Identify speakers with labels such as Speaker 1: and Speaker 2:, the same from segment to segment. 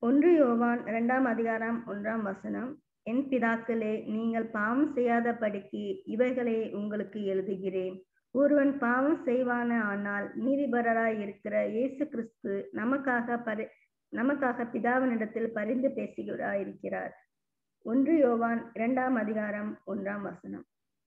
Speaker 1: ஒன்று யோவான் இரண்டாம் அதிகாரம் ஒன்றாம் வசனம் என் பிதாக்களே நீங்கள் பாவம் செய்யாதபடிக்கு இவைகளை உங்களுக்கு எழுதுகிறேன் ஒருவன் பாவம் செய்வான ஆனால் நீதிபரராய் இருக்கிற இயேசு கிறிஸ்து நமக்காக பரி நமக்காக பிதாவினிடத்தில் பரிந்து பேசுகிறாயிருக்கிறார் ஒன்று யோவான் இரண்டாம் அதிகாரம் ஒன்றாம் வசனம்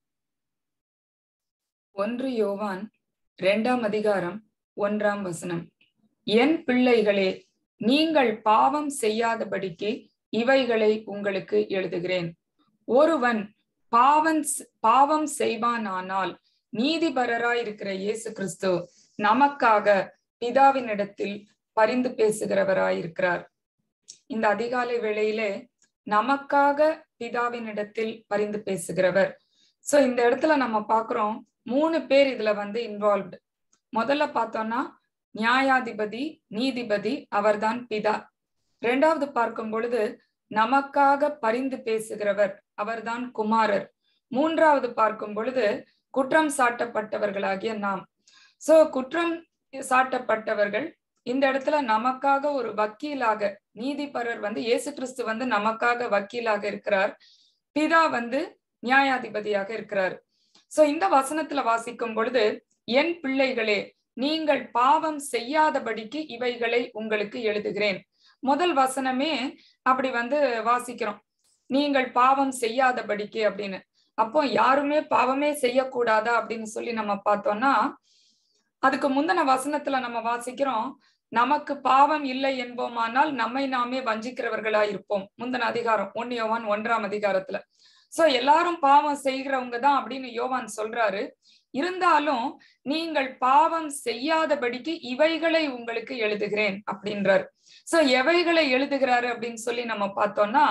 Speaker 2: ஒன்று யோவான் இரண்டாம் அதிகாரம் ஒன்றாம் வசனம் என் பிள்ளைகளே நீங்கள் பாவம் செய்யாதபடிக்கு இவைகளை உங்களுக்கு எழுதுகிறேன் ஒருவன் பாவம் பாவம் செய்வானானால் நீதிபரராய் இருக்கிற இயேசு கிறிஸ்து நமக்காக பிதாவினிடத்தில் பரிந்து பேசுகிறவராயிருக்கிறார் இந்த அதிகாலை வேளையிலே நமக்காக பிதாவினிடத்தில் பரிந்து பேசுகிறவர் சோ இந்த இடத்துல நம்ம பாக்குறோம் மூணு பேர் இதுல வந்து இன்வால்வ்டு முதல்ல பார்த்தோம்னா நியாயாதிபதி நீதிபதி அவர்தான் பிதா இரண்டாவது பார்க்கும் பொழுது நமக்காக பரிந்து பேசுகிறவர் அவர்தான் குமாரர் மூன்றாவது பார்க்கும் பொழுது குற்றம் சாட்டப்பட்டவர்களாகிய நாம் சோ குற்றம் சாட்டப்பட்டவர்கள் இந்த இடத்துல நமக்காக ஒரு வக்கீலாக நீதிபரர் வந்து இயேசு கிறிஸ்து வந்து நமக்காக வக்கீலாக இருக்கிறார் பிதா வந்து நியாயாதிபதியாக இருக்கிறார் சோ இந்த வசனத்துல வாசிக்கும் பொழுது என் பிள்ளைகளே நீங்கள் பாவம் செய்யாதபடிக்கு இவைகளை உங்களுக்கு எழுதுகிறேன் முதல் வசனமே அப்படி வந்து வாசிக்கிறோம் நீங்கள் பாவம் செய்யாதபடிக்கு அப்படின்னு அப்போ யாருமே பாவமே செய்யக்கூடாதா அப்படின்னு சொல்லி நம்ம பார்த்தோம்னா அதுக்கு முந்தின வசனத்துல நம்ம வாசிக்கிறோம் நமக்கு பாவம் இல்லை என்போமானால் நம்மை நாமே வஞ்சிக்கிறவர்களா இருப்போம் முந்தின அதிகாரம் ஒன் யோவான் ஒன்றாம் அதிகாரத்துல சோ எல்லாரும் பாவம் செய்கிறவங்க தான் அப்படின்னு யோவான் சொல்றாரு இருந்தாலும் நீங்கள் பாவம் செய்யாதபடிக்கு இவைகளை உங்களுக்கு எழுதுகிறேன் அப்படின்றார் சோ எவைகளை எழுதுகிறாரு அப்படின்னு சொல்லி நம்ம பார்த்தோம்னா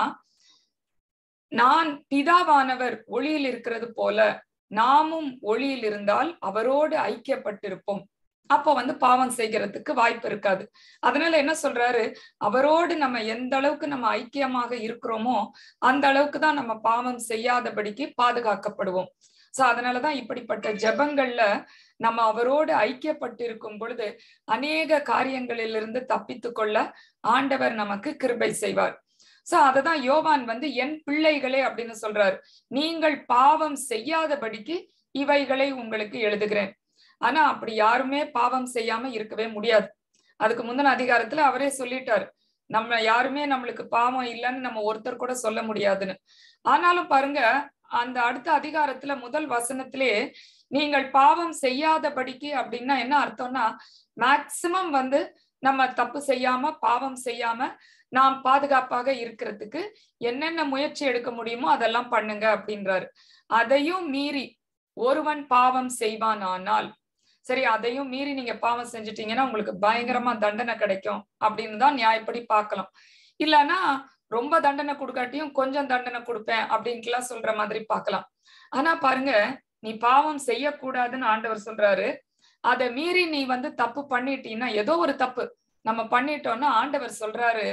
Speaker 2: நான் பிதாவானவர் ஒளியில் இருக்கிறது போல நாமும் ஒளியில் இருந்தால் அவரோடு ஐக்கியப்பட்டிருப்போம் அப்போ வந்து பாவம் செய்கிறதுக்கு வாய்ப்பு இருக்காது அதனால என்ன சொல்றாரு அவரோடு நம்ம எந்த அளவுக்கு நம்ம ஐக்கியமாக இருக்கிறோமோ அந்த அளவுக்கு தான் நம்ம பாவம் செய்யாதபடிக்கு பாதுகாக்கப்படுவோம் சோ அதனாலதான் இப்படிப்பட்ட ஜபங்கள்ல நம்ம அவரோடு ஐக்கியப்பட்டு இருக்கும் பொழுது அநேக காரியங்களிலிருந்து தப்பித்து கொள்ள ஆண்டவர் நமக்கு கிருபை செய்வார் சோ அததான் யோவான் வந்து என் பிள்ளைகளே அப்படின்னு சொல்றாரு நீங்கள் பாவம் செய்யாதபடிக்கு இவைகளை உங்களுக்கு எழுதுகிறேன் ஆனா அப்படி யாருமே பாவம் செய்யாம இருக்கவே முடியாது அதுக்கு முந்தின அதிகாரத்துல அவரே சொல்லிட்டாரு நம்ம யாருமே நம்மளுக்கு பாவம் இல்லைன்னு நம்ம ஒருத்தர் கூட சொல்ல முடியாதுன்னு ஆனாலும் பாருங்க அந்த அடுத்த அதிகாரத்துல முதல் வசனத்திலே நீங்கள் பாவம் செய்யாதபடிக்கு அப்படின்னா என்ன அர்த்தம்னா மேக்சிமம் வந்து நம்ம தப்பு செய்யாம பாவம் செய்யாம நாம் பாதுகாப்பாக இருக்கிறதுக்கு என்னென்ன முயற்சி எடுக்க முடியுமோ அதெல்லாம் பண்ணுங்க அப்படின்றாரு அதையும் மீறி ஒருவன் பாவம் செய்வான் ஆனால் சரி அதையும் மீறி நீங்க பாவம் செஞ்சுட்டீங்கன்னா உங்களுக்கு பயங்கரமா தண்டனை கிடைக்கும் அப்படின்னு தான் நியாயப்படி பார்க்கலாம் இல்லைன்னா ரொம்ப தண்டனை கொடுக்காட்டியும் கொஞ்சம் தண்டனை கொடுப்பேன் அப்படின்ட்டுலாம் சொல்ற மாதிரி பார்க்கலாம் ஆனா பாருங்க நீ பாவம் செய்யக்கூடாதுன்னு ஆண்டவர் சொல்றாரு அதை மீறி நீ வந்து தப்பு பண்ணிட்டீன்னா ஏதோ ஒரு தப்பு நம்ம பண்ணிட்டோம்னா ஆண்டவர் சொல்றாரு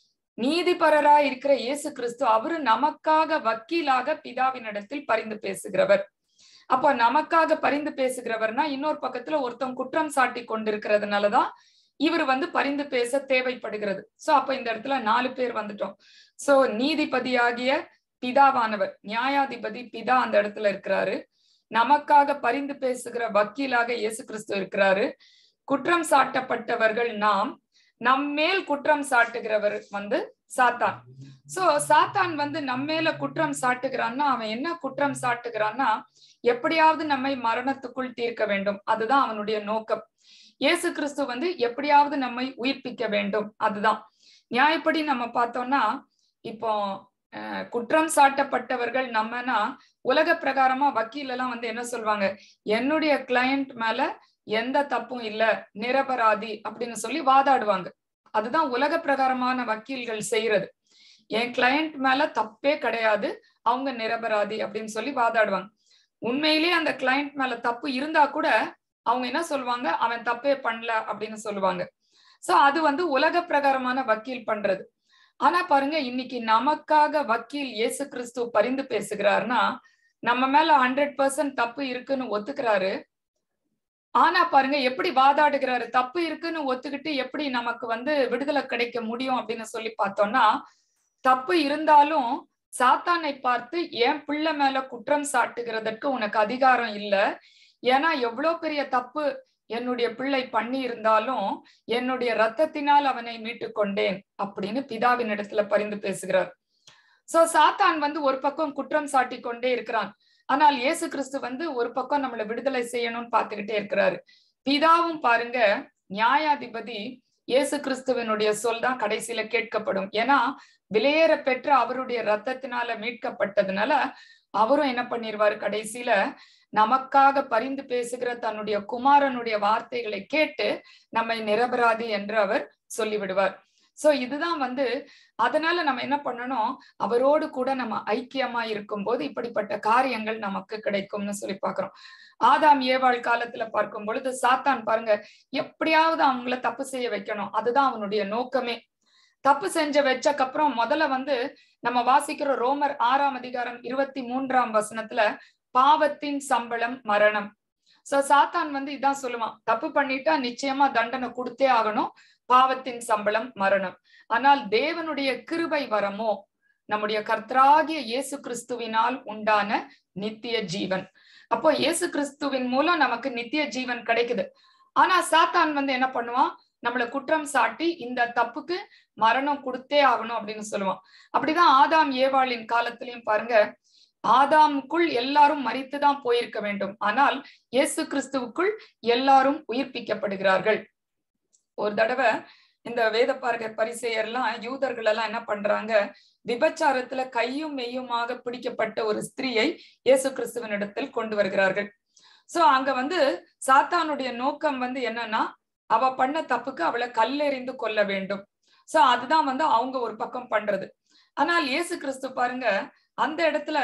Speaker 2: நீதிபரரா இருக்கிற இயேசு கிறிஸ்து அவரு நமக்காக வக்கீலாக பிதாவினிடத்தில் பரிந்து பேசுகிறவர் அப்போ நமக்காக பரிந்து பேசுகிறவர்னா இன்னொரு பக்கத்துல ஒருத்தன் குற்றம் சாட்டி கொண்டிருக்கிறதுனாலதான் இவர் வந்து பரிந்து பேச தேவைப்படுகிறது சோ அப்ப இந்த இடத்துல நாலு பேர் வந்துட்டோம் சோ நீதிபதியாகிய பிதாவானவர் நியாயாதிபதி பிதா அந்த இடத்துல இருக்கிறாரு நமக்காக பரிந்து பேசுகிற வக்கீலாக இயேசு கிறிஸ்து இருக்கிறாரு குற்றம் சாட்டப்பட்டவர்கள் நாம் நம்மேல் குற்றம் சாட்டுகிறவர் வந்து சாத்தான் சோ சாத்தான் வந்து நம்மேல குற்றம் சாட்டுகிறான்னா அவன் என்ன குற்றம் சாட்டுகிறான்னா எப்படியாவது நம்மை மரணத்துக்குள் தீர்க்க வேண்டும் அதுதான் அவனுடைய நோக்கம் இயேசு கிறிஸ்து வந்து எப்படியாவது நம்மை உயிர்ப்பிக்க வேண்டும் அதுதான் நியாயப்படி நம்ம பார்த்தோம்னா இப்போ குற்றம் சாட்டப்பட்டவர்கள் நம்மனா உலக பிரகாரமா வக்கீல் எல்லாம் வந்து என்ன சொல்லுவாங்க என்னுடைய கிளையண்ட் மேல எந்த தப்பும் இல்ல நிரபராதி அப்படின்னு சொல்லி வாதாடுவாங்க அதுதான் உலக பிரகாரமான வக்கீல்கள் செய்யறது என் கிளையண்ட் மேல தப்பே கிடையாது அவங்க நிரபராதி அப்படின்னு சொல்லி வாதாடுவாங்க உண்மையிலேயே அந்த கிளையண்ட் மேல தப்பு இருந்தா கூட அவங்க என்ன சொல்லுவாங்க அவன் தப்பே பண்ணல அப்படின்னு சொல்லுவாங்க சோ அது வந்து உலக பிரகாரமான வக்கீல் பண்றது ஆனா பாருங்க இன்னைக்கு நமக்காக வக்கீல் இயேசு கிறிஸ்து பரிந்து பேசுகிறாருன்னா நம்ம மேல ஹண்ட்ரட் பர்சன்ட் தப்பு இருக்குன்னு ஒத்துக்கிறாரு ஆனா பாருங்க எப்படி வாதாடுகிறாரு தப்பு இருக்குன்னு ஒத்துக்கிட்டு எப்படி நமக்கு வந்து விடுதலை கிடைக்க முடியும் அப்படின்னு சொல்லி பார்த்தோம்னா தப்பு இருந்தாலும் சாத்தானை பார்த்து என் பிள்ளை மேல குற்றம் சாட்டுகிறதற்கு உனக்கு அதிகாரம் இல்ல ஏன்னா எவ்வளவு பெரிய தப்பு என்னுடைய பிள்ளை பண்ணி இருந்தாலும் என்னுடைய ரத்தத்தினால் அவனை மீட்டு கொண்டேன் அப்படின்னு பிதாவின் இடத்துல பரிந்து பேசுகிறார் சோ சாத்தான் வந்து ஒரு பக்கம் குற்றம் சாட்டி கொண்டே இருக்கிறான் ஆனால் இயேசு கிறிஸ்து வந்து ஒரு பக்கம் நம்மளை விடுதலை செய்யணும்னு பார்த்துக்கிட்டே இருக்கிறாரு பிதாவும் பாருங்க நியாயாதிபதி இயேசு கிறிஸ்துவனுடைய சொல் தான் கடைசியில கேட்கப்படும் ஏன்னா விலையேற பெற்ற அவருடைய ரத்தத்தினால மீட்கப்பட்டதுனால அவரும் என்ன பண்ணிருவாரு கடைசியில நமக்காக பரிந்து பேசுகிற தன்னுடைய குமாரனுடைய வார்த்தைகளை கேட்டு நம்மை நிரபராதி என்று அவர் சொல்லிவிடுவார் சோ இதுதான் வந்து அதனால நம்ம என்ன பண்ணணும் அவரோடு கூட நம்ம ஐக்கியமா இருக்கும்போது இப்படிப்பட்ட காரியங்கள் நமக்கு கிடைக்கும்னு சொல்லி பாக்குறோம் ஆதாம் ஏவாள் காலத்துல பார்க்கும் பொழுது சாத்தான் பாருங்க எப்படியாவது அவங்கள தப்பு செய்ய வைக்கணும் அதுதான் அவனுடைய நோக்கமே தப்பு செஞ்ச வச்சக்கப்புறம் முதல்ல வந்து நம்ம வாசிக்கிற ரோமர் ஆறாம் அதிகாரம் இருபத்தி மூன்றாம் வசனத்துல பாவத்தின் சம்பளம் மரணம் சோ சாத்தான் வந்து இதான் சொல்லுவான் தப்பு பண்ணிட்டா நிச்சயமா தண்டனை கொடுத்தே ஆகணும் பாவத்தின் சம்பளம் மரணம் ஆனால் தேவனுடைய கிருபை வரமோ நம்முடைய கர்த்தராகிய இயேசு கிறிஸ்துவினால் உண்டான நித்திய ஜீவன் அப்போ இயேசு கிறிஸ்துவின் மூலம் நமக்கு நித்திய ஜீவன் கிடைக்குது ஆனா சாத்தான் வந்து என்ன பண்ணுவான் நம்மள குற்றம் சாட்டி இந்த தப்புக்கு மரணம் கொடுத்தே ஆகணும் அப்படின்னு சொல்லுவான் அப்படிதான் ஆதாம் ஏவாளின் காலத்திலையும் பாருங்க ஆதாமுக்குள் எல்லாரும் மறித்துதான் போயிருக்க வேண்டும் ஆனால் இயேசு கிறிஸ்துவுக்குள் எல்லாரும் உயிர்ப்பிக்கப்படுகிறார்கள் ஒரு தடவை இந்த வேத பார்க்க பரிசெயர்லாம் யூதர்கள் எல்லாம் என்ன பண்றாங்க விபச்சாரத்துல கையும் மெய்யுமாக பிடிக்கப்பட்ட ஒரு ஸ்திரீயை இயேசு கிறிஸ்துவன் இடத்தில் கொண்டு வருகிறார்கள் சோ அங்க வந்து சாத்தானுடைய நோக்கம் வந்து என்னன்னா அவ பண்ண தப்புக்கு அவளை கல்லெறிந்து கொள்ள வேண்டும் சோ அதுதான் வந்து அவங்க ஒரு பக்கம் பண்றது ஆனால் இயேசு கிறிஸ்து பாருங்க அந்த இடத்துல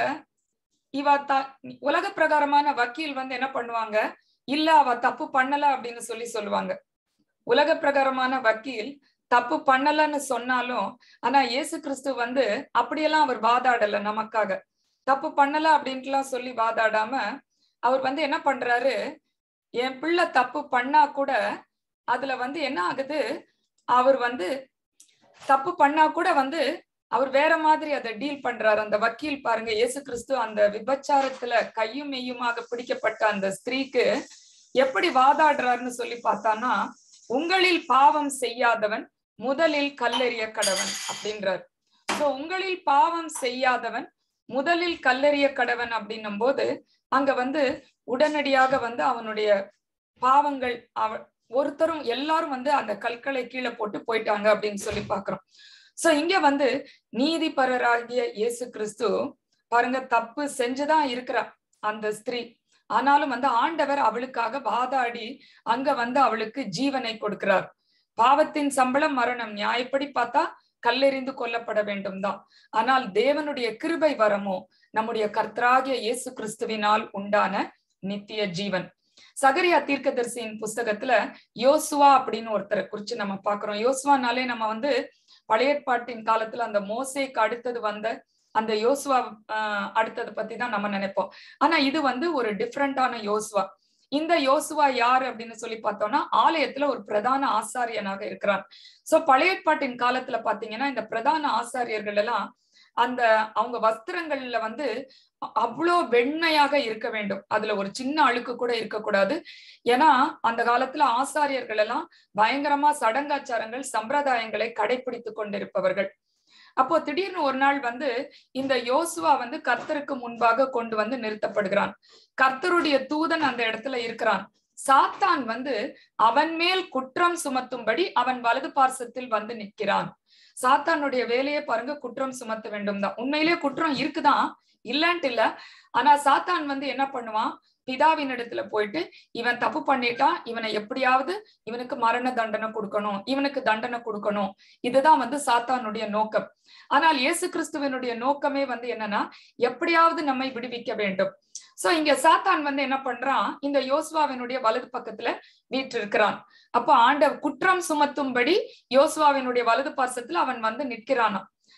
Speaker 2: இவ த உலக பிரகாரமான வக்கீல் வந்து என்ன பண்ணுவாங்க இல்ல அவ தப்பு பண்ணல அப்படின்னு சொல்லி சொல்லுவாங்க உலக பிரகாரமான வக்கீல் தப்பு பண்ணலன்னு சொன்னாலும் ஆனா இயேசு கிறிஸ்து வந்து அப்படியெல்லாம் அவர் வாதாடல நமக்காக தப்பு பண்ணல அப்படின்ட்டுலாம் சொல்லி வாதாடாம அவர் வந்து என்ன பண்றாரு என் பிள்ளை தப்பு பண்ணா கூட அதுல வந்து என்ன ஆகுது அவர் வந்து தப்பு பண்ணா கூட வந்து அவர் வேற மாதிரி அதை டீல் பண்றாரு அந்த வக்கீல் பாருங்க இயேசு கிறிஸ்து அந்த விபச்சாரத்துல கையும் மெய்யுமாக பிடிக்கப்பட்ட அந்த ஸ்திரீக்கு எப்படி வாதாடுறாருன்னு சொல்லி பார்த்தானா உங்களில் பாவம் செய்யாதவன் முதலில் கல்லெறிய கடவன் அப்படின்றார் சோ உங்களில் பாவம் செய்யாதவன் முதலில் கல்லெறிய கடவன் அப்படின்னும் போது அங்க வந்து உடனடியாக வந்து அவனுடைய பாவங்கள் அவ ஒருத்தரும் எல்லாரும் வந்து அந்த கற்களை கீழே போட்டு போயிட்டாங்க அப்படின்னு சொல்லி பாக்குறோம் சோ இங்க வந்து நீதிபரராகிய இயேசு கிறிஸ்து பாருங்க தப்பு செஞ்சுதான் இருக்கிறா அந்த ஸ்திரீ ஆனாலும் வந்து ஆண்டவர் அவளுக்காக வாதாடி அங்க வந்து அவளுக்கு ஜீவனை கொடுக்கிறார் பாவத்தின் சம்பளம் மரணம் நியாயப்படி பார்த்தா கல்லெறிந்து கொல்லப்பட வேண்டும் தான் ஆனால் தேவனுடைய கிருபை வரமோ நம்முடைய கர்த்தராகிய இயேசு கிறிஸ்துவினால் உண்டான நித்திய ஜீவன் சகரியா தீர்க்கதரிசியின் புஸ்தகத்துல யோசுவா அப்படின்னு ஒருத்தரை குறிச்சு நம்ம பாக்குறோம் யோசுவானாலே நம்ம வந்து பழைய பாட்டின் காலத்துல அந்த மோசேக்கு அடுத்தது வந்த அந்த யோசுவா ஆஹ் அடுத்தது பத்தி தான் நம்ம நினைப்போம் ஆனா இது வந்து ஒரு டிஃப்ரெண்டான யோசுவா இந்த யோசுவா யாரு அப்படின்னு சொல்லி பார்த்தோம்னா ஆலயத்துல ஒரு பிரதான ஆசாரியனாக இருக்கிறான் சோ பழைய பாட்டின் காலத்துல பாத்தீங்கன்னா இந்த பிரதான ஆசாரியர்கள் எல்லாம் அந்த அவங்க வஸ்திரங்கள்ல வந்து அவ்வளோ வெண்மையாக இருக்க வேண்டும் அதுல ஒரு சின்ன அழுக்கு கூட இருக்கக்கூடாது ஏன்னா அந்த காலத்துல ஆசாரியர்கள் எல்லாம் பயங்கரமா சடங்காச்சாரங்கள் சம்பிரதாயங்களை கடைபிடித்து கொண்டிருப்பவர்கள் அப்போ திடீர்னு ஒரு நாள் வந்து இந்த யோசுவா வந்து கர்த்தருக்கு முன்பாக கொண்டு வந்து நிறுத்தப்படுகிறான் கர்த்தருடைய தூதன் அந்த இடத்துல இருக்கிறான் சாத்தான் வந்து அவன் மேல் குற்றம் சுமத்தும்படி அவன் வலது பார்சத்தில் வந்து நிற்கிறான் சாத்தானுடைய வேலையை பாருங்க குற்றம் சுமத்த வேண்டும் தான் உண்மையிலேயே குற்றம் இருக்குதான் இல்லன்ட்டு இல்ல ஆனா சாத்தான் வந்து என்ன பண்ணுவான் பிதாவின் இடத்துல போயிட்டு இவன் தப்பு பண்ணிட்டான் இவனை எப்படியாவது இவனுக்கு மரண தண்டனை கொடுக்கணும் இவனுக்கு தண்டனை கொடுக்கணும் இதுதான் வந்து சாத்தானுடைய நோக்கம் ஆனால் இயேசு கிறிஸ்துவனுடைய நோக்கமே வந்து என்னன்னா எப்படியாவது நம்மை விடுவிக்க வேண்டும் சோ இங்க சாத்தான் வந்து என்ன பண்றான் இந்த யோசுவாவினுடைய வலது பக்கத்துல வீற்றிருக்கிறான் அப்ப ஆண்டவர் குற்றம் சுமத்தும்படி யோசுவாவினுடைய வலது பாசத்துல அவன் வந்து நிற்கிறானாம்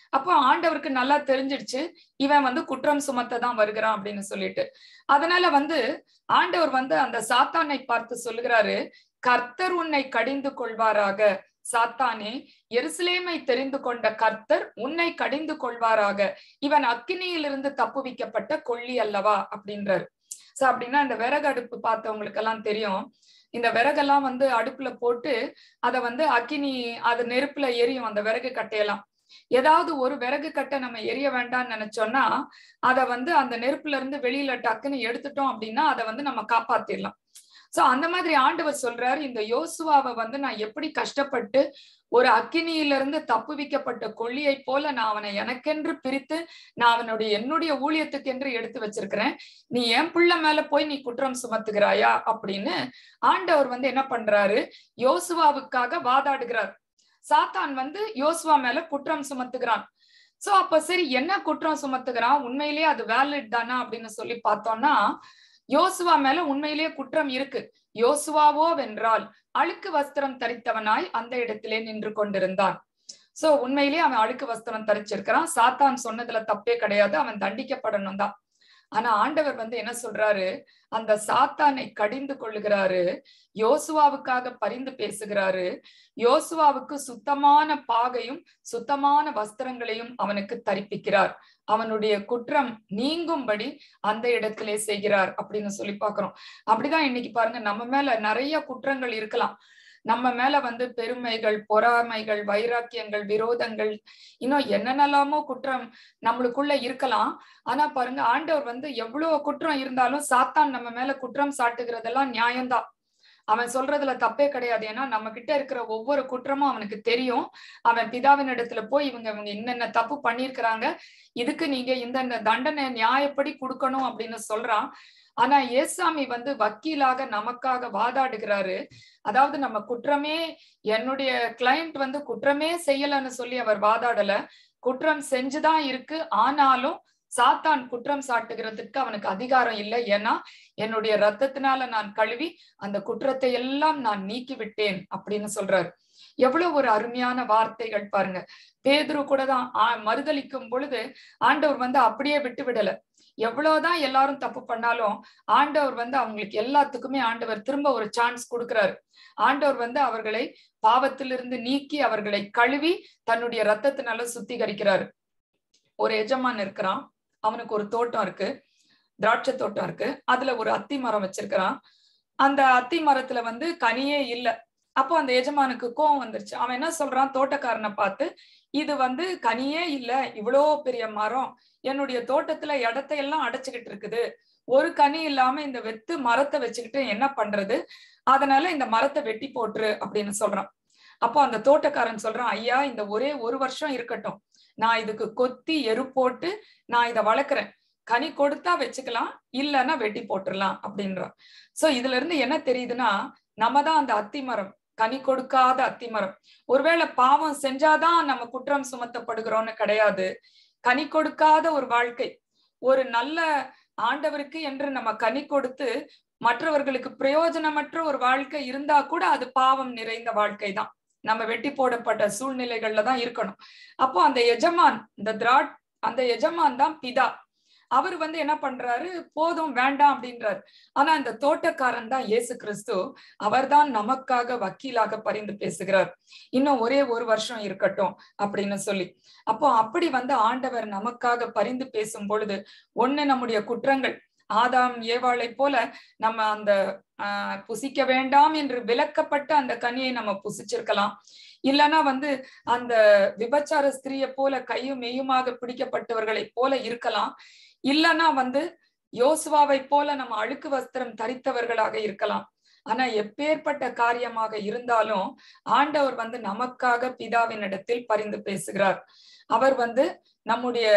Speaker 2: அப்போ ஆண்டவருக்கு நல்லா தெரிஞ்சிடுச்சு இவன் வந்து குற்றம் சுமத்த தான் வருகிறான் அப்படின்னு சொல்லிட்டு அதனால வந்து ஆண்டவர் வந்து அந்த சாத்தானை பார்த்து சொல்லுகிறாரு கர்த்தர் உன்னை கடிந்து கொள்வாராக சாத்தானே எருசலேமை தெரிந்து கொண்ட கர்த்தர் உன்னை கடிந்து கொள்வாராக இவன் அக்கினியிலிருந்து தப்புவிக்கப்பட்ட கொள்ளி அல்லவா அப்படின்றாரு சோ அப்படின்னா இந்த விறகு அடுப்பு பார்த்தவங்களுக்கு எல்லாம் தெரியும் இந்த விறகெல்லாம் வந்து அடுப்புல போட்டு அதை வந்து அக்கினி அது நெருப்புல எரியும் அந்த விறகு கட்டையெல்லாம் ஏதாவது ஒரு விறகு கட்டை நம்ம எரிய வேண்டாம்னு நினைச்சோம்னா அதை வந்து அந்த நெருப்புல இருந்து வெளியில டக்குன்னு எடுத்துட்டோம் அப்படின்னா அதை வந்து நம்ம காப்பாத்திடலாம் சோ அந்த மாதிரி ஆண்டவர் சொல்றாரு இந்த யோசுவாவை வந்து நான் எப்படி கஷ்டப்பட்டு ஒரு அக்கினியிலிருந்து தப்புவிக்கப்பட்ட கொள்ளியை போல நான் அவனை எனக்கென்று பிரித்து நான் அவனுடைய என்னுடைய ஊழியத்துக்கென்று எடுத்து வச்சிருக்கிறேன் நீ என் பிள்ளை மேல போய் நீ குற்றம் சுமத்துகிறாயா அப்படின்னு ஆண்டவர் வந்து என்ன பண்றாரு யோசுவாவுக்காக வாதாடுகிறார் சாத்தான் வந்து யோசுவா மேல குற்றம் சுமத்துகிறான் சோ அப்ப சரி என்ன குற்றம் சுமத்துகிறான் உண்மையிலேயே அது வேலிட் தானா அப்படின்னு சொல்லி பார்த்தோம்னா யோசுவா மேல உண்மையிலேயே குற்றம் இருக்கு யோசுவாவோ வென்றால் அழுக்கு வஸ்திரம் தரித்தவனாய் அந்த இடத்திலே நின்று கொண்டிருந்தான் சோ உண்மையிலேயே அவன் அழுக்கு வஸ்திரம் தரிச்சிருக்கிறான் சாத்தான் சொன்னதுல தப்பே கிடையாது அவன் தண்டிக்கப்படணும் தான் ஆனா ஆண்டவர் வந்து என்ன சொல்றாரு அந்த சாத்தானை கடிந்து கொள்ளுகிறாரு யோசுவாவுக்காக பரிந்து பேசுகிறாரு யோசுவாவுக்கு சுத்தமான பாகையும் சுத்தமான வஸ்திரங்களையும் அவனுக்கு தரிப்பிக்கிறார் அவனுடைய குற்றம் நீங்கும்படி அந்த இடத்திலே செய்கிறார் அப்படின்னு சொல்லி பாக்குறோம் அப்படிதான் இன்னைக்கு பாருங்க நம்ம மேல நிறைய குற்றங்கள் இருக்கலாம் நம்ம மேல வந்து பெருமைகள் பொறாமைகள் வைராக்கியங்கள் விரோதங்கள் இன்னும் என்னென்னலாமோ குற்றம் நம்மளுக்குள்ள இருக்கலாம் ஆனா பாருங்க ஆண்டவர் வந்து எவ்வளவு குற்றம் இருந்தாலும் சாத்தான் நம்ம மேல குற்றம் சாட்டுகிறதெல்லாம் நியாயம்தான் அவன் சொல்றதுல தப்பே கிடையாது ஏன்னா நம்ம கிட்ட இருக்கிற ஒவ்வொரு குற்றமும் அவனுக்கு தெரியும் அவன் பிதாவின் இடத்துல போய் இவங்க இவங்க இன்னென்ன தப்பு பண்ணிருக்கிறாங்க இதுக்கு நீங்க இந்த தண்டனை நியாயப்படி கொடுக்கணும் அப்படின்னு சொல்றான் ஆனா ஏசாமி வந்து வக்கீலாக நமக்காக வாதாடுகிறாரு அதாவது நம்ம குற்றமே என்னுடைய கிளைண்ட் வந்து குற்றமே செய்யலன்னு சொல்லி அவர் வாதாடல குற்றம் செஞ்சுதான் இருக்கு ஆனாலும் சாத்தான் குற்றம் சாட்டுகிறதுக்கு அவனுக்கு அதிகாரம் இல்லை ஏன்னா என்னுடைய ரத்தத்தினால நான் கழுவி அந்த குற்றத்தை எல்லாம் நான் நீக்கி விட்டேன் அப்படின்னு சொல்றாரு எவ்வளவு ஒரு அருமையான வார்த்தைகள் பாருங்க பேதுரு கூட தான் மறுதளிக்கும் பொழுது ஆண்டவர் வந்து அப்படியே விட்டு விடல எவ்வளவுதான் எல்லாரும் தப்பு பண்ணாலும் ஆண்டவர் வந்து அவங்களுக்கு எல்லாத்துக்குமே ஆண்டவர் திரும்ப ஒரு சான்ஸ் கொடுக்கிறாரு ஆண்டவர் வந்து அவர்களை பாவத்திலிருந்து நீக்கி அவர்களை கழுவி தன்னுடைய ரத்தத்தினால சுத்திகரிக்கிறாரு ஒரு எஜமான் இருக்கிறான் அவனுக்கு ஒரு தோட்டம் இருக்கு திராட்சை தோட்டம் இருக்கு அதுல ஒரு அத்தி மரம் வச்சிருக்கிறான் அந்த அத்தி மரத்துல வந்து கனியே இல்லை அப்போ அந்த எஜமானுக்கு கோவம் வந்துருச்சு அவன் என்ன சொல்றான் தோட்டக்காரனை பார்த்து இது வந்து கனியே இல்ல இவ்வளோ பெரிய மரம் என்னுடைய தோட்டத்துல இடத்தை எல்லாம் அடைச்சுக்கிட்டு இருக்குது ஒரு கனி இல்லாம இந்த வெத்து மரத்தை வச்சுக்கிட்டு என்ன பண்றது அதனால இந்த மரத்தை வெட்டி போட்டுரு அப்படின்னு சொல்றான் அப்போ அந்த தோட்டக்காரன் சொல்றான் ஐயா இந்த ஒரே ஒரு வருஷம் இருக்கட்டும் நான் இதுக்கு கொத்தி எரு போட்டு நான் இதை வளர்க்குறேன் கனி கொடுத்தா வச்சுக்கலாம் இல்லைன்னா வெட்டி போட்டுடலாம் அப்படின்றான் சோ இதுல இருந்து என்ன தெரியுதுன்னா நம்ம தான் அந்த அத்தி மரம் கனி கொடுக்காத அத்தி மரம் ஒருவேளை பாவம் செஞ்சாதான் நம்ம குற்றம் சுமத்தப்படுகிறோம்னு கிடையாது கனி கொடுக்காத ஒரு வாழ்க்கை ஒரு நல்ல ஆண்டவருக்கு என்று நம்ம கனி கொடுத்து மற்றவர்களுக்கு பிரயோஜனமற்ற ஒரு வாழ்க்கை இருந்தா கூட அது பாவம் நிறைந்த வாழ்க்கை தான் நம்ம வெட்டி போடப்பட்ட சூழ்நிலைகள்ல தான் இருக்கணும் அப்போ அந்த எஜமான் இந்த திராட் அந்த எஜமான் தான் பிதா அவர் வந்து என்ன பண்றாரு போதும் வேண்டாம் அப்படின்றாரு ஆனா இந்த தோட்டக்காரன் தான் இயேசு கிறிஸ்து அவர்தான் நமக்காக வக்கீலாக பரிந்து பேசுகிறார் இன்னும் ஒரே ஒரு வருஷம் இருக்கட்டும் அப்படின்னு சொல்லி அப்போ அப்படி வந்து ஆண்டவர் நமக்காக பரிந்து பேசும் பொழுது ஒண்ணு நம்முடைய குற்றங்கள் ஆதாம் ஏவாளை போல நம்ம அந்த ஆஹ் புசிக்க வேண்டாம் என்று விலக்கப்பட்ட அந்த கனியை நம்ம புசிச்சிருக்கலாம் இல்லைன்னா வந்து அந்த விபச்சார ஸ்திரிய போல கையும் மெய்யுமாக பிடிக்கப்பட்டவர்களை போல இருக்கலாம் இல்லைன்னா வந்து யோசுவாவை போல நம்ம அழுக்கு வஸ்திரம் தரித்தவர்களாக இருக்கலாம் ஆனா எப்பேற்பட்ட காரியமாக இருந்தாலும் ஆண்டவர் வந்து நமக்காக பிதாவின் இடத்தில் பரிந்து பேசுகிறார் அவர் வந்து நம்முடைய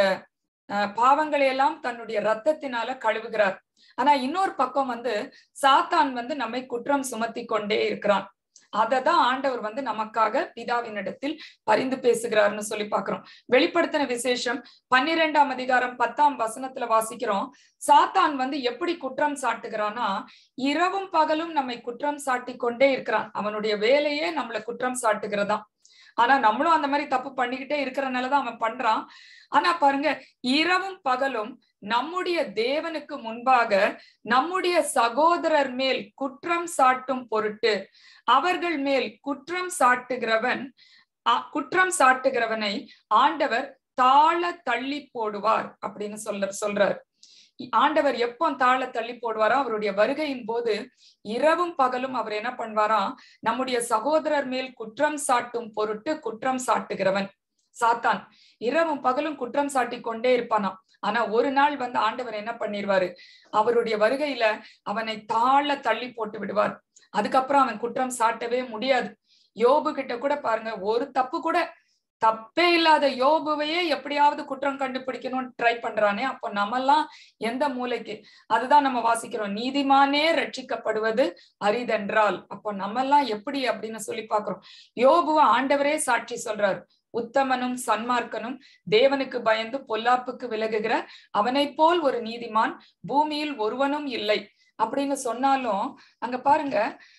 Speaker 2: பாவங்களை எல்லாம் தன்னுடைய ரத்தத்தினால கழுவுகிறார் ஆனா இன்னொரு பக்கம் வந்து சாத்தான் வந்து நம்மை குற்றம் சுமத்தி கொண்டே இருக்கிறான் அததான் ஆண்டவர் வந்து நமக்காக பிதாவினிடத்தில் பரிந்து பேசுகிறார்னு சொல்லி பாக்குறோம் வெளிப்படுத்தின விசேஷம் பன்னிரெண்டாம் அதிகாரம் பத்தாம் வசனத்துல வாசிக்கிறோம் சாத்தான் வந்து எப்படி குற்றம் சாட்டுகிறான்னா இரவும் பகலும் நம்மை குற்றம் சாட்டி கொண்டே இருக்கிறான் அவனுடைய வேலையே நம்மளை குற்றம் சாட்டுகிறதா ஆனா நம்மளும் அந்த மாதிரி தப்பு பண்ணிக்கிட்டே இருக்கிறனாலதான் அவன் பண்றான் ஆனா பாருங்க இரவும் பகலும் நம்முடைய தேவனுக்கு முன்பாக நம்முடைய சகோதரர் மேல் குற்றம் சாட்டும் பொருட்டு அவர்கள் மேல் குற்றம் சாட்டுகிறவன் குற்றம் சாட்டுகிறவனை ஆண்டவர் தாழ தள்ளி போடுவார் அப்படின்னு சொல்ல சொல்றார் ஆண்டவர் எப்போ தாழ தள்ளி போடுவாரோ அவருடைய வருகையின் போது இரவும் பகலும் அவர் என்ன பண்ணுவாராம் நம்முடைய சகோதரர் மேல் குற்றம் சாட்டும் பொருட்டு குற்றம் சாட்டுகிறவன் சாத்தான் இரவும் பகலும் குற்றம் சாட்டி கொண்டே இருப்பானாம் ஆனா ஒரு நாள் வந்து ஆண்டவர் என்ன பண்ணிடுவாரு அவருடைய வருகையில அவனை தாழ தள்ளி போட்டு விடுவார் அதுக்கப்புறம் அவன் குற்றம் சாட்டவே முடியாது யோபு கிட்ட கூட பாருங்க ஒரு தப்பு கூட தப்பே இல்லாத யோபுவையே எப்படியாவது குற்றம் கண்டுபிடிக்கணும்னு ட்ரை பண்றானே அப்போ நம்மெல்லாம் எந்த மூளைக்கு அதுதான் நம்ம வாசிக்கிறோம் நீதிமானே ரட்சிக்கப்படுவது அரிதென்றால் அப்போ நம்மெல்லாம் எப்படி அப்படின்னு சொல்லி பாக்குறோம் யோபுவ ஆண்டவரே சாட்சி சொல்றாரு உத்தமனும் சன்மார்க்கனும் தேவனுக்கு பயந்து பொல்லாப்புக்கு விலகுகிற அவனை போல் ஒரு நீதிமான் பூமியில் ஒருவனும் இல்லை அப்படின்னு சொன்னாலும் அங்க பாருங்க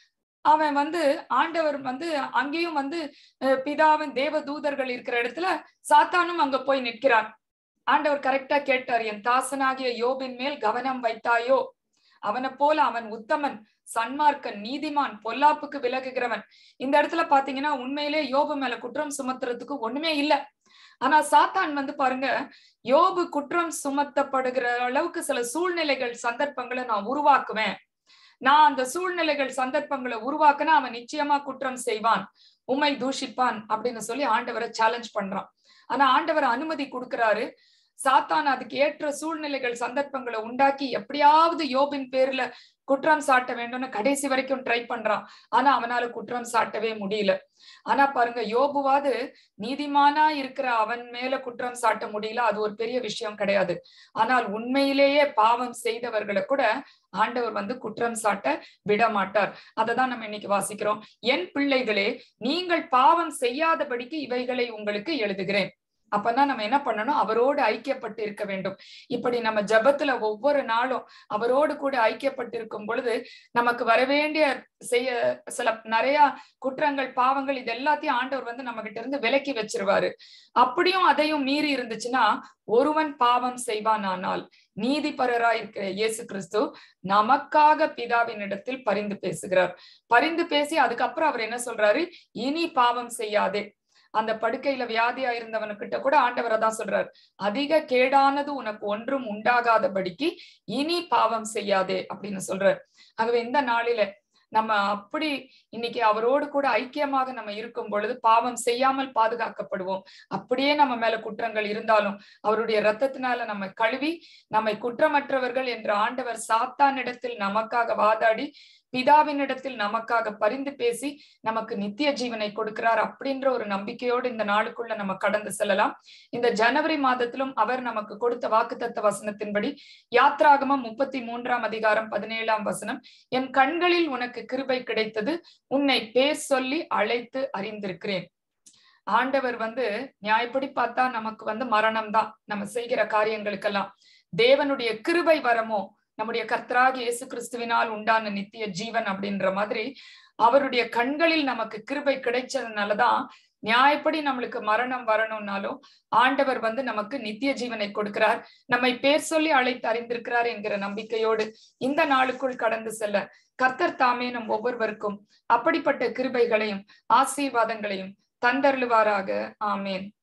Speaker 2: அவன் வந்து ஆண்டவர் வந்து அங்கேயும் வந்து பிதாவின் தேவ தூதர்கள் இருக்கிற இடத்துல சாத்தானும் அங்க போய் நிற்கிறான் ஆண்டவர் கரெக்டா கேட்டார் என் தாசனாகிய யோபின் மேல் கவனம் வைத்தாயோ அவனை போல அவன் உத்தமன் சன்மார்க்கன் நீதிமான் பொல்லாப்புக்கு விலகுகிறவன் இந்த இடத்துல பாத்தீங்கன்னா உண்மையிலே யோபு மேல குற்றம் சுமத்துறதுக்கு ஒண்ணுமே இல்ல ஆனா சாத்தான் வந்து பாருங்க யோபு குற்றம் சுமத்தப்படுகிற அளவுக்கு சில சூழ்நிலைகள் சந்தர்ப்பங்களை நான் உருவாக்குவேன் நான் அந்த சூழ்நிலைகள் சந்தர்ப்பங்களை உருவாக்குனா அவன் நிச்சயமா குற்றம் செய்வான் உண்மை தூஷிப்பான் அப்படின்னு சொல்லி ஆண்டவரை சேலஞ்ச் பண்றான் ஆனா ஆண்டவர் அனுமதி கொடுக்கிறாரு சாத்தான் அதுக்கு ஏற்ற சூழ்நிலைகள் சந்தர்ப்பங்களை உண்டாக்கி எப்படியாவது யோபின் பேர்ல குற்றம் சாட்ட வேண்டும்னு கடைசி வரைக்கும் ட்ரை பண்றான் ஆனா அவனால குற்றம் சாட்டவே முடியல ஆனா பாருங்க யோபுவாது நீதிமானா இருக்கிற அவன் மேல குற்றம் சாட்ட முடியல அது ஒரு பெரிய விஷயம் கிடையாது ஆனால் உண்மையிலேயே பாவம் செய்தவர்களை கூட ஆண்டவர் வந்து குற்றம் சாட்ட விட மாட்டார் அததான் நம்ம இன்னைக்கு வாசிக்கிறோம் என் பிள்ளைகளே நீங்கள் பாவம் செய்யாதபடிக்கு இவைகளை உங்களுக்கு எழுதுகிறேன் அப்பதான் நம்ம என்ன பண்ணணும் அவரோடு ஐக்கியப்பட்டு இருக்க வேண்டும் இப்படி நம்ம ஜபத்துல ஒவ்வொரு நாளும் அவரோடு கூட ஐக்கியப்பட்டு இருக்கும் பொழுது நமக்கு வரவேண்டிய செய்ய சில நிறைய குற்றங்கள் பாவங்கள் இது எல்லாத்தையும் ஆண்டவர் வந்து நம்ம கிட்ட இருந்து விலக்கி வச்சிருவாரு அப்படியும் அதையும் மீறி இருந்துச்சுன்னா ஒருவன் பாவம் செய்வான் ஆனால் நீதிபரராய் இருக்கிற இயேசு கிறிஸ்து நமக்காக பிதாவின் இடத்தில் பரிந்து பேசுகிறார் பரிந்து பேசி அதுக்கப்புறம் அவர் என்ன சொல்றாரு இனி பாவம் செய்யாதே அந்த படுக்கையில வியாதியா இருந்தவனுக்கிட்ட கூட ஆண்டவரை தான் சொல்றார் அதிக கேடானது உனக்கு ஒன்றும் உண்டாகாதபடிக்கு இனி பாவம் செய்யாதே அப்படின்னு சொல்றார் ஆகவே இந்த நாளில நம்ம அப்படி இன்னைக்கு அவரோடு கூட ஐக்கியமாக நம்ம இருக்கும் பொழுது பாவம் செய்யாமல் பாதுகாக்கப்படுவோம் அப்படியே நம்ம மேல குற்றங்கள் இருந்தாலும் அவருடைய ரத்தத்தினால நம்ம கழுவி நம்மை குற்றமற்றவர்கள் என்ற ஆண்டவர் சாத்தானிடத்தில் நமக்காக வாதாடி பிதாவினிடத்தில் நமக்காக பரிந்து பேசி நமக்கு நித்திய ஜீவனை கொடுக்கிறார் அப்படின்ற ஒரு நம்பிக்கையோடு இந்த நாளுக்குள்ள நம்ம கடந்து செல்லலாம் இந்த ஜனவரி மாதத்திலும் அவர் நமக்கு கொடுத்த வாக்குத்தத்த வசனத்தின்படி யாத்ராகமம் முப்பத்தி மூன்றாம் அதிகாரம் பதினேழாம் வசனம் என் கண்களில் உனக்கு கிருபை கிடைத்தது உன்னை பேர் சொல்லி அழைத்து அறிந்திருக்கிறேன் ஆண்டவர் வந்து நியாயப்படி பார்த்தா நமக்கு வந்து மரணம் தான் நம்ம செய்கிற காரியங்களுக்கெல்லாம் தேவனுடைய கிருபை வரமோ நம்முடைய கர்த்தராக இயேசு கிறிஸ்துவினால் உண்டான நித்திய ஜீவன் அப்படின்ற மாதிரி அவருடைய கண்களில் நமக்கு கிருபை கிடைச்சதுனாலதான் நியாயப்படி நம்மளுக்கு மரணம் வரணும்னாலும் ஆண்டவர் வந்து நமக்கு நித்திய ஜீவனை கொடுக்கிறார் நம்மை பேர் சொல்லி அழைத்து அறிந்திருக்கிறார் என்கிற நம்பிக்கையோடு இந்த நாளுக்குள் கடந்து செல்ல கர்த்தர் தாமே நம் ஒவ்வொருவருக்கும் அப்படிப்பட்ட கிருபைகளையும் ஆசீர்வாதங்களையும் தந்தருளுவாராக ஆமேன்